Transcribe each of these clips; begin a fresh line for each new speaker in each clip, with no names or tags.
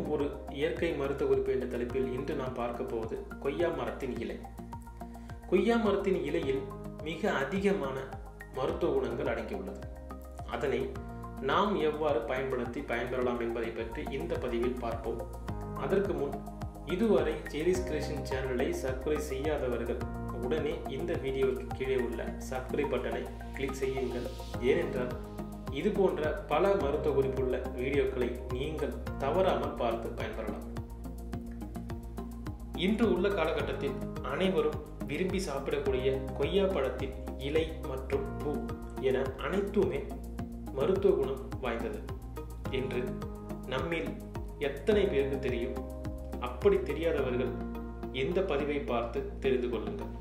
ஒரு இயற்கை மருத்துவ குறிப்பு என்ற தலைப்பில் இன்று நாம் பார்க்க போவது கொய்யா மரத்தின் இலை கொய்யா மரத்தின் இலையில் மிக அதிகமான மருத்துவ குணங்கள் அடங்கியுள்ளது அதனை நாம் எவ்வாறு பயன்படுத்தி பயன்பெறலாம் என்பதை பற்றி இந்த பதிவில் பார்ப்போம் அதற்கு முன் இதுவரை ஜெலிஸ் கிரியேஷன் சேனலை சப்ஸ்கிரைப் செய்யாதவர்கள் உடனே இந்த வீடியோவுக்கு கீழே உள்ள சப்ஸ்கிரைப் பட்டனை கிளிக் செய்யுங்கள் ஏனென்றால் இது போன்ற பல மருத்துவ குறிப்புள்ள வீடியோக்களை நீங்கள் தவறாமல் பார்த்து பயன்பெறலாம் இன்று உள்ள காலகட்டத்தில் அனைவரும் விரும்பி சாப்பிடக்கூடிய கொய்யா பழத்தின் இலை மற்றும் பூ என அனைத்துமே மருத்துவ குணம் வாய்ந்தது என்று நம்மில் எத்தனை பேருக்கு தெரியும் அப்படி தெரியாதவர்கள் இந்த பதிவை பார்த்து தெரிந்து கொள்ளுங்கள்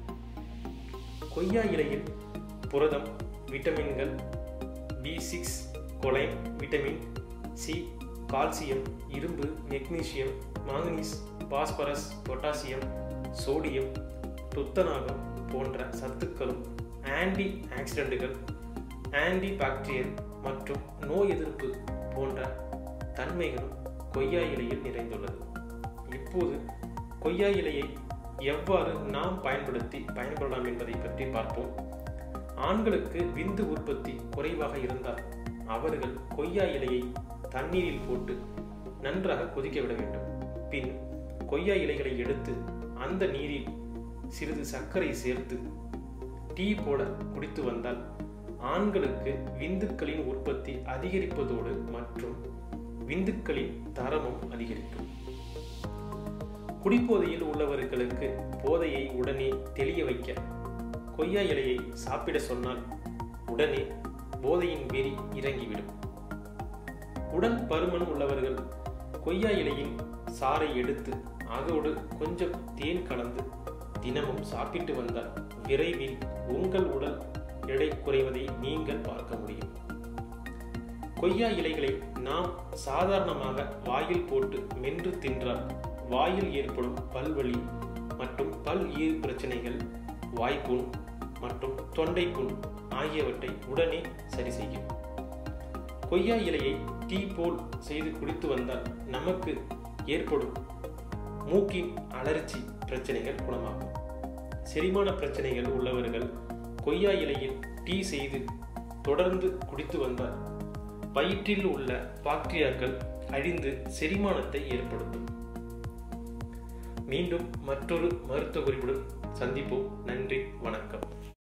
கொய்யா இலையில் புரதம் விட்டமின்கள் B six choline vitamin C calcium இரும்பு magnesium manganese phosphorus potassium sodium துத்தநாகம் போன்ற சத்துக்களும் ஆன்டி ஆக்சிடென்ட்டுகள் ஆன்டி பாக்டீரியல் மற்றும் நோய் எதிர்ப்பு போன்ற தன்மைகளும் கொய்யா இலையில் நிறைந்துள்ளது இப்போது கொய்யா இலையை எவ்வாறு நாம் பயன்படுத்தி பயன்படலாம் என்பதை பற்றி பார்ப்போம் ஆண்களுக்கு விந்து உற்பத்தி குறைவாக இருந்தால் அவர்கள் கொய்யா இலையை தண்ணீரில் போட்டு நன்றாக கொதிக்க விட வேண்டும் பின் கொய்யா இலைகளை எடுத்து அந்த நீரில் சிறிது சர்க்கரை சேர்த்து டீ போல குடித்து வந்தால் ஆண்களுக்கு விந்துக்களின் உற்பத்தி அதிகரிப்பதோடு மற்றும் விந்துக்களின் தரமும் அதிகரிக்கும் குடிப்போதையில் உள்ளவர்களுக்கு போதையை உடனே தெளிய வைக்க கொய்யா இலையை சாப்பிட சொன்னால் உடனே போதையின் வெறி இறங்கிவிடும் உடல் பருமன் உள்ளவர்கள் கொய்யா இலையின் சாறை எடுத்து அதோடு கொஞ்சம் தேன் கலந்து தினமும் சாப்பிட்டு வந்தால் விரைவில் உங்கள் உடல் எடை குறைவதை நீங்கள் பார்க்க முடியும் கொய்யா இலைகளை நாம் சாதாரணமாக வாயில் போட்டு மென்று தின்றால் வாயில் ஏற்படும் பல்வலி மற்றும் பல் ஈர் பிரச்சனைகள் வாய்ப்புண் மற்றும் தொண்டை புண் ஆகியவற்றை உடனே சரி செய்யும் கொய்யா இலையை டீ போல் செய்து குடித்து வந்தால் நமக்கு ஏற்படும் மூக்கின் அலர்ஜி பிரச்சனைகள் குணமாகும் செரிமான பிரச்சனைகள் உள்ளவர்கள் கொய்யா இலையில் டீ செய்து தொடர்ந்து குடித்து வந்தால் வயிற்றில் உள்ள பாக்டீரியாக்கள் அழிந்து செரிமானத்தை ஏற்படுத்தும் மீண்டும் மற்றொரு மருத்துவ குறிப்புடன் சந்திப்போம் நன்றி வணக்கம்